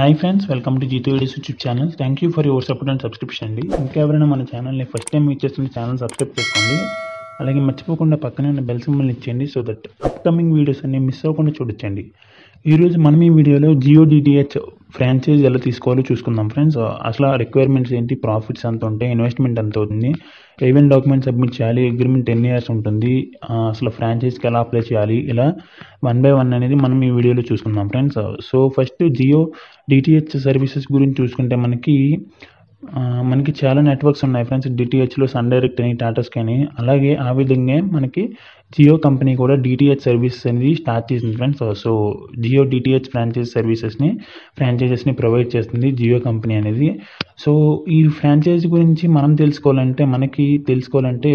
hi friends welcome to జీతో edits YouTube channel thank you for your support and subscription అండి ఇంకా ఎవరైనా మన ఛానల్ని ఫస్ట్ టైం యూజ్ చేస్తున్న ఛానల్ సబ్స్క్రైబ్ చేసుకోండి అలాగే మర్చిపోకుండా పక్కనే ఉన్న బెల్ సింబల్ ఇచ్చేయండి సో దట్ అప్కమింగ్ వీడియోస్ అన్ని మిస్ అవ్వకుండా చూడొచ్చండి ఈరోజు మనం ఈ వీడియోలో జియో డిటిహెచ్ ఫ్రాంచైజ్ ఎలా తీసుకోవాలో చూసుకుందాం ఫ్రెండ్స్ అసలు రిక్వైర్మెంట్స్ ఏంటి ప్రాఫిట్స్ ఎంత ఉంటాయి ఇన్వెస్ట్మెంట్ ఎంత అవుతుంది ఏవైనా డాక్యుమెంట్ సబ్మిట్ చేయాలి అగ్రిమెంట్ ఎన్ని ఇయర్స్ ఉంటుంది ఆ, అసలు ఫ్రాంచైజ్కి ఎలా అప్లై చేయాలి ఇలా వన్ బై వన్ అనేది మనం ఈ వీడియోలో చూసుకుందాం friends so first Jio DTH services గురించి చూసుకుంటే మనకి ఆ, మనకి చాలా నెట్వర్క్స్ ఉన్నాయి ఫ్రెండ్స్ డిటిహెచ్లో సన్ డైరెక్ట్ అని టాటాస్ కానీ అలాగే ఆ విధంగా మనకి జియో కంపెనీ కూడా డిటిహెచ్ సర్వీసెస్ అనేది స్టార్ట్ చేసింది friends so Jio DTH franchise సర్వీసెస్ని ఫ్రాంచైజెస్ని ప్రొవైడ్ చేస్తుంది జియో కంపెనీ అనేది సో ఈ ఫ్రాంచైజ్ గురించి మనం తెలుసుకోవాలంటే మనకి తెలుసుకోవాలంటే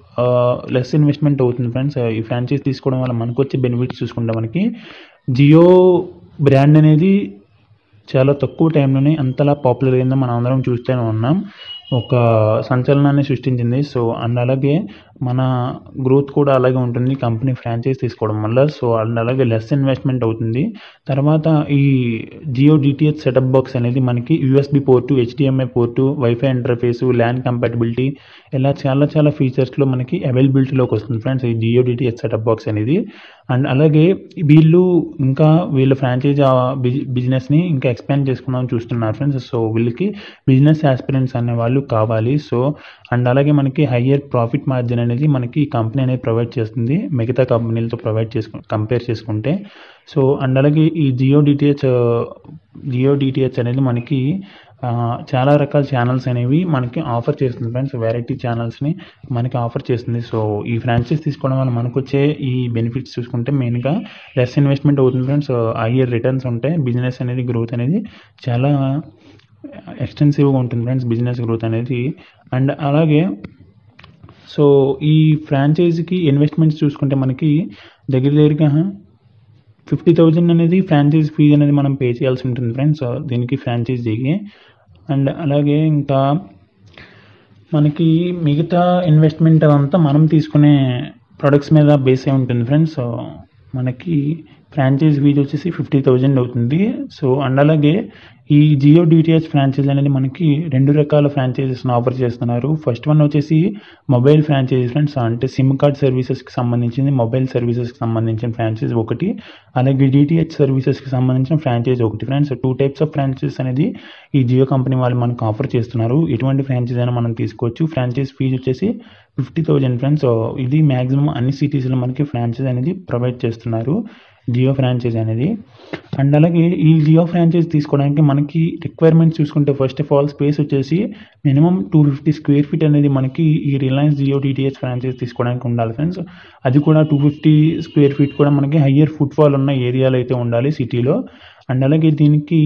లెస్ ఇన్వెస్ట్మెంట్ అవుతుంది ఫ్రెండ్స్ ఈ ఫ్రాంచైజ్ తీసుకోవడం వల్ల మనకు వచ్చే బెనిఫిట్స్ చూసుకుంటే మనకి జియో బ్రాండ్ అనేది చాలా తక్కువ టైంలోనే అంతలా పాపులర్ అయిందో మనం అందరం చూస్తూనే ఉన్నాం ఒక సంచలనాన్ని సృష్టించింది సో అండ్ అలాగే మన గ్రోత్ కూడా అలాగే ఉంటుంది కంపెనీ ఫ్రాంచైజ్ తీసుకోవడం వల్ల సో అండ్ అలాగే లెస్ ఇన్వెస్ట్మెంట్ అవుతుంది తర్వాత ఈ జియో డిటిహెచ్ సెటప్ బాక్స్ అనేది మనకి USB port HDMI port wifi interface land compatibility ఇలా చాలా చాలా ఫీచర్స్లో మనకి అవైలబిలిటీలోకి వస్తుంది ఫ్రెండ్స్ ఈ జియో డిటిహెచ్ సెటప్ బాక్స్ అనేది అండ్ అలాగే వీళ్ళు ఇంకా వీళ్ళ ఫ్రాంచైజ్ బిజినెస్ని ఇంకా ఎక్స్పాండ్ చేసుకుందాం చూస్తున్నారు ఫ్రెండ్స్ సో వీళ్ళకి బిజినెస్ ఆస్పిరెంట్స్ అనే వాళ్ళు కావాలి సో అండ్ అలాగే మనకి హయ్యర్ ప్రాఫిట్ మార్జిన్ అనేది మనకి ఈ కంపెనీ అనేది ప్రొవైడ్ చేస్తుంది మిగతా కంపెనీలతో ప్రొవైడ్ చేసుకు కంపేర్ చేసుకుంటే సో అండ్ అలాగే ఈ జియో డిటిహెచ్ జియో డిటిహెచ్ అనేది మనకి ఆ, చాలా రకాల ఛానల్స్ అనేవి మనకి ఆఫర్ చేస్తుంది ఫ్రెండ్స్ వెరైటీ ఛానల్స్ని మనకి ఆఫర్ చేస్తుంది సో ఈ ఫ్రాంచైజ్ తీసుకోవడం వల్ల మనకు వచ్చే ఈ బెనిఫిట్స్ చూసుకుంటే మెయిన్గా లెస్ ఇన్వెస్ట్మెంట్ అవుతుంది ఫ్రెండ్స్ హయ్యర్ రిటర్న్స్ ఉంటాయి బిజినెస్ అనేది గ్రోత్ అనేది చాలా ఎక్స్టెన్సివ్గా ఉంటుంది ఫ్రెండ్స్ బిజినెస్ గ్రోత్ అనేది అండ్ అలాగే సో ఈ ఫ్రాంచైజీకి ఇన్వెస్ట్మెంట్స్ చూసుకుంటే మనకి దగ్గర దగ్గరగా ఫిఫ్టీ థౌజండ్ అనేది ఫ్రాంచైజ్ ఫీజు అనేది మనం పే చేయాల్సి ఉంటుంది ఫ్రెండ్స్ దీనికి ఫ్రాంచైజీకి అండ్ అలాగే ఇంకా మనకి మిగతా ఇన్వెస్ట్మెంట్ అదంతా మనం తీసుకునే ప్రొడక్ట్స్ మీద బేస్ అయి ఉంటుంది ఫ్రెండ్స్ సో మనకి ఫ్రాంచైజ్ ఫీజు వచ్చేసి ఫిఫ్టీ థౌజండ్ అవుతుంది సో అండ్ అలాగే ఈ జియో డిటిహెచ్ ఫ్రాంచైజ్ అనేది మనకి రెండు రకాల ఫ్రాంచైజెస్ని ఆఫర్ చేస్తున్నారు ఫస్ట్ వన్ వచ్చేసి మొబైల్ ఫ్రాంచైజ్ ఫ్రెండ్స్ అంటే సిమ్ కార్డ్ సర్వీసెస్కి సంబంధించింది మొబైల్ సర్వీసెస్కి సంబంధించిన ఫ్రాంచైజ్ ఒకటి అలాగే డిటిహెచ్ సర్వీసెస్కి సంబంధించిన ఫ్రాంచైజ్ ఒకటి friends two types of franchises అనేది ఈ జియో కంపెనీ వాళ్ళు మనకు ఆఫర్ చేస్తున్నారు ఎటువంటి ఫ్రాంచైజ్ అయినా మనం తీసుకోవచ్చు ఫ్రాంచైజ్ ఫీజు వచ్చేసి ఫిఫ్టీ థౌజండ్ ఫ్రెండ్స్ ఇది మ్యాక్సిమం అన్ని సిటీస్లో మనకి ఫ్రాంచైజ్ అనేది ప్రొవైడ్ చేస్తున్నారు జియో ఫ్రాంచైజ్ అనేది అండ్ అలాగే ఈ జియో ఫ్రాంచైజ్ తీసుకోవడానికి మనకి రిక్వైర్మెంట్స్ చూసుకుంటే ఫస్ట్ ఆఫ్ ఆల్ స్పేస్ వచ్చేసి minimum two fifty square feet అనేది మనకి ఈ రిలయన్స్ జియో డిటిహెచ్ ఫ్రాంచైజ్ తీసుకోవడానికి ఉండాలి ఫ్రెండ్స్ అది కూడా టూ ఫిఫ్టీ స్క్వేర్ ఫీట్ కూడా మనకి హయ్యర్ ఫుట్ఫాల్ ఉన్న ఏరియాలో అయితే ఉండాలి సిటీలో అండ్ అలాగే దీనికి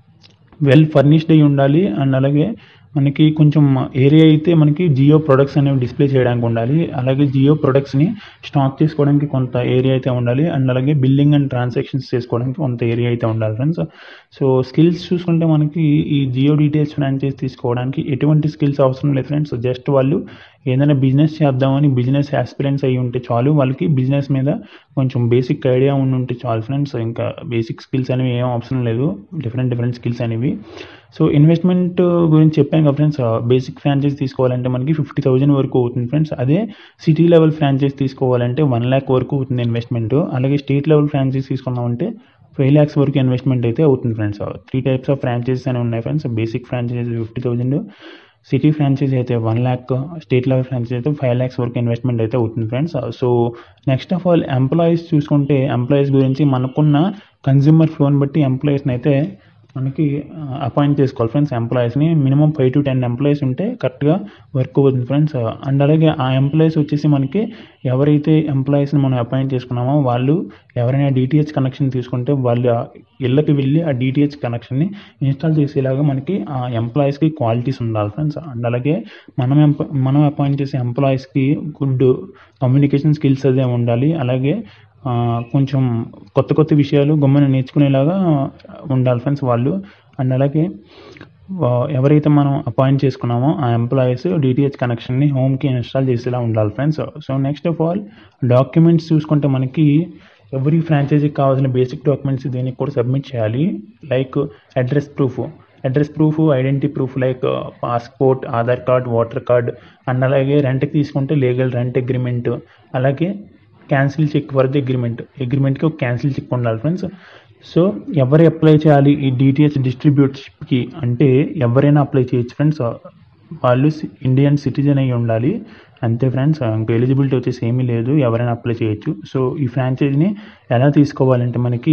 వెల్ ఫర్నిష్డ్ అయి ఉండాలి అండ్ అలాగే మనకి కొంచెం ఏరియా అయితే మనకి జియో ప్రొడక్ట్స్ అనేవి డిస్ప్లే చేయడానికి ఉండాలి అలాగే జియో ప్రొడక్ట్స్ని స్టాక్ చేసుకోవడానికి కొంత ఏరియా అయితే ఉండాలి అండ్ అలాగే బిల్లింగ్ అండ్ ట్రాన్సాక్షన్స్ చేసుకోవడానికి కొంత ఏరియా అయితే ఉండాలి ఫ్రెండ్స్ సో స్కిల్స్ చూసుకుంటే మనకి ఈ జియో డీటెయిల్స్ ఫ్రాంచైజ్ తీసుకోవడానికి ఎటువంటి స్కిల్స్ అవసరం లేదు ఫ్రెండ్స్ జస్ట్ వాళ్ళు ఏదైనా బిజినెస్ చేద్దామని బిజినెస్ ఆస్పిరెంట్స్ అయ్యి ఉంటే చాలు వాళ్ళకి బిజినెస్ మీద కొంచెం బేసిక్ ఐడియా ఉండి ఉంటే చాలు ఫ్రెండ్స్ ఇంకా బేసిక్ స్కిల్స్ అనేవి ఏం అవసరం లేదు డిఫరెంట్ డిఫరెంట్ స్కిల్స్ అనేవి సో ఇన్వెస్ట్మెంట్ గురించి చెప్పాను కదా ఫ్రెండ్స్ బేసిక్ ఫ్రాంచైజ్ తీసుకోవాలంటే మనకి ఫిఫ్టీ థౌజండ్ వరకు అవుతుంది ఫ్రెండ్స్ అదే సిటీ లెవెల్ ఫ్రాంచైజ్ తీసుకోవాలంటే వన్ ల్యాక్ వరకు అవుతుంది ఇన్వెస్ట్మెంట్ అలాగే స్టేట్ లెవెల్ ఫ్రాంచైజ్ తీసుకున్నామంటే ఫైవ్ ల్యాక్స్ వరకు ఇన్వెస్ట్మెంట్ అయితే అవుతుంది friends three types of franchises అనేవి ఉన్నాయి friends basic franchise fifty thousand city franchise అయితే one lakh state level franchise అయితే ఫైవ్ ల్యాక్స్ వరకు ఇన్వెస్ట్మెంట్ అయితే అవుతుంది friends so next of all employees చూసుకుంటే ఎంప్లాయీస్ గురించి మనకున్న కన్జ్యూమర్ ఫ్లోని బట్టి ఎంప్లాయీస్ని అయితే మనకి అపాయింట్ చేసుకోవాలి ఫ్రెండ్స్ ఎంప్లాయీస్ని minimum five to ten employees ఉంటే కరెక్ట్గా వర్క్ అవుతుంది ఫ్రెండ్స్ అండ్ అలాగే ఆ ఎంప్లాయీస్ వచ్చేసి మనకి ఎవరైతే ఎంప్లాయీస్ని మనం అపాయింట్ చేసుకున్నామో వాళ్ళు ఎవరైనా డిటిహెచ్ కనెక్షన్ తీసుకుంటే వాళ్ళ ఇళ్ళకి వెళ్ళి ఆ డిటిహెచ్ కనెక్షన్ని ఇన్స్టాల్ చేసేలాగా మనకి ఆ ఎంప్లాయీస్కి క్వాలిటీస్ ఉండాలి ఫ్రెండ్స్ అండ్ అలాగే మనం ఎంప మనం అపాయింట్ చేసే ఎంప్లాయీస్కి గుడ్ కమ్యూనికేషన్ స్కిల్స్ అదే ఉండాలి అలాగే ఆ, కొంచెం కొత్త కొత్త విషయాలు గమ్మున నేర్చుకునేలాగా ఉండాలి ఫ్రెండ్స్ వాళ్ళు అండ్ అలాగే ఆ, ఎవరైతే మనం అపాయింట్ చేసుకున్నామో ఆ ఎంప్లాయీస్ డిటిహెచ్ కనెక్షన్ని హోమ్కి ఇన్స్టాల్ చేసేలా ఉండాలి friends so next of all documents చూసుకుంటే మనకి ఎవరి ఫ్రాంచైజీకి కావాల్సిన బేసిక్ డాక్యుమెంట్స్ దీనికి కూడా సబ్మిట్ చేయాలి like address proof address proof identity proof like passport Aadhaar card voter card and అలాగే రెంట్కి తీసుకుంటే లీగల్ రెంట్ అగ్రిమెంట్ అలాగే cancel cheque for the agreement అగ్రిమెంట్కి ఒక క్యాన్సిల్ చెక్ ఉండాలి ఫ్రెండ్స్ సో ఎవరు అప్లై చేయాలి ఈ డిటిఎస్ డిస్ట్రిబ్యూటర్షిప్కి అంటే ఎవరైనా అప్లై చేయొచ్చు ఫ్రెండ్స్ వాళ్ళు ఇండియన్ సిటిజన్ అయి ఉండాలి అంతే ఫ్రెండ్స్ ఇంకా ఎలిజిబిలిటీ వచ్చేసి ఏమీ లేదు ఎవరైనా అప్లై చేయొచ్చు సో ఈ ఫ్రాంచైజీని ఎలా తీసుకోవాలంటే మనకి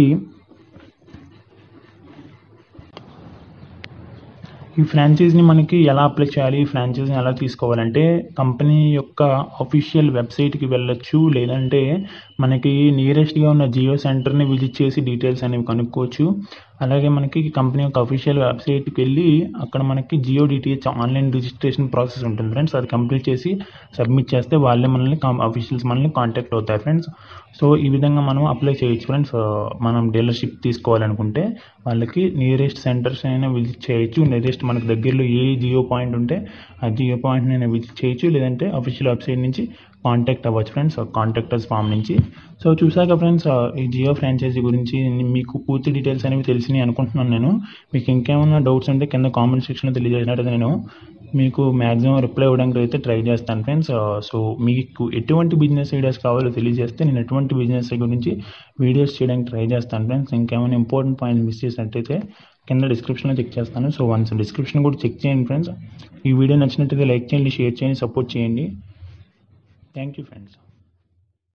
ఈ ఫ్రాంచైజీని మనకి ఎలా అప్లై చేయాలి ఈ ఫ్రాంచైజీని ఎలా తీసుకోవాలంటే కంపెనీ యొక్క అఫీషియల్ వెబ్సైట్కి వెళ్ళొచ్చు లేదంటే మనకి నియరెస్ట్గా ఉన్న జియో సెంటర్ని విజిట్ చేసి డీటెయిల్స్ అనేవి కనుక్కోవచ్చు అలాగే మనకి కంపెనీ యొక్క అఫీషియల్ వెబ్సైట్కి వెళ్ళి అక్కడ మనకి Jio DTH online registration process ఉంటుంది ఫ్రెండ్స్ అది కంప్లీట్ చేసి సబ్మిట్ చేస్తే వాళ్ళే మనల్ని అఫీషియల్స్ మనల్ని కాంటాక్ట్ అవుతారు ఫ్రెండ్స్ సో ఈ విధంగా మనం అప్లై చేయొచ్చు ఫ్రెండ్స్ మనం డీలర్షిప్ తీసుకోవాలనుకుంటే వాళ్ళకి నియరెస్ట్ సెంటర్స్ అయినా విజిట్ చేయొచ్చు నియరెస్ట్ మనకు దగ్గరలో ఏ జియో పాయింట్ ఉంటే ఆ జియో పాయింట్ని అయినా విజిట్ చేయొచ్చు లేదంటే అఫీషియల్ వెబ్సైట్ నుంచి కాంటాక్ట్ అవ్వచ్చు ఫ్రెండ్స్ కాంటాక్టర్స్ ఫామ్ నుంచి సో చూసాక ఫ్రెండ్స్ ఈ జియో ఫ్రాంచైజీ గురించి మీకు పూర్తి డీటెయిల్స్ అనేవి తెలిసినాయి అనుకుంటున్నాను నేను మీకు ఇంకేమైనా డౌట్స్ ఉంటే కింద కామెంట్ సెక్షన్లో తెలియజేసినట్టు నేను మీకు మ్యాక్సిమం రిప్లై ఇవ్వడానికి అయితే ట్రై చేస్తాను ఫ్రెండ్స్ సో మీకు ఎటువంటి బిజినెస్ ఐడియాస్ కావాలో తెలియజేస్తే నేను ఎటువంటి బిజినెస్ గురించి వీడియోస్ చేయడానికి ట్రై చేస్తాను ఫ్రెండ్స్ ఇంకేమైనా ఇంపార్టెంట్ పాయింట్ మిస్ చేసినట్టయితే కింద డిస్క్రిప్షన్లో చెక్ చేస్తాను సో వన్స్ డిస్క్రిప్షన్ కూడా చెక్ చేయండి ఫ్రెండ్స్ ఈ వీడియో నచ్చినట్టయితే లైక్ చేయండి షేర్ చేయండి సపోర్ట్ చేయండి థ్యాంక్ యూ ఫ్రెండ్స్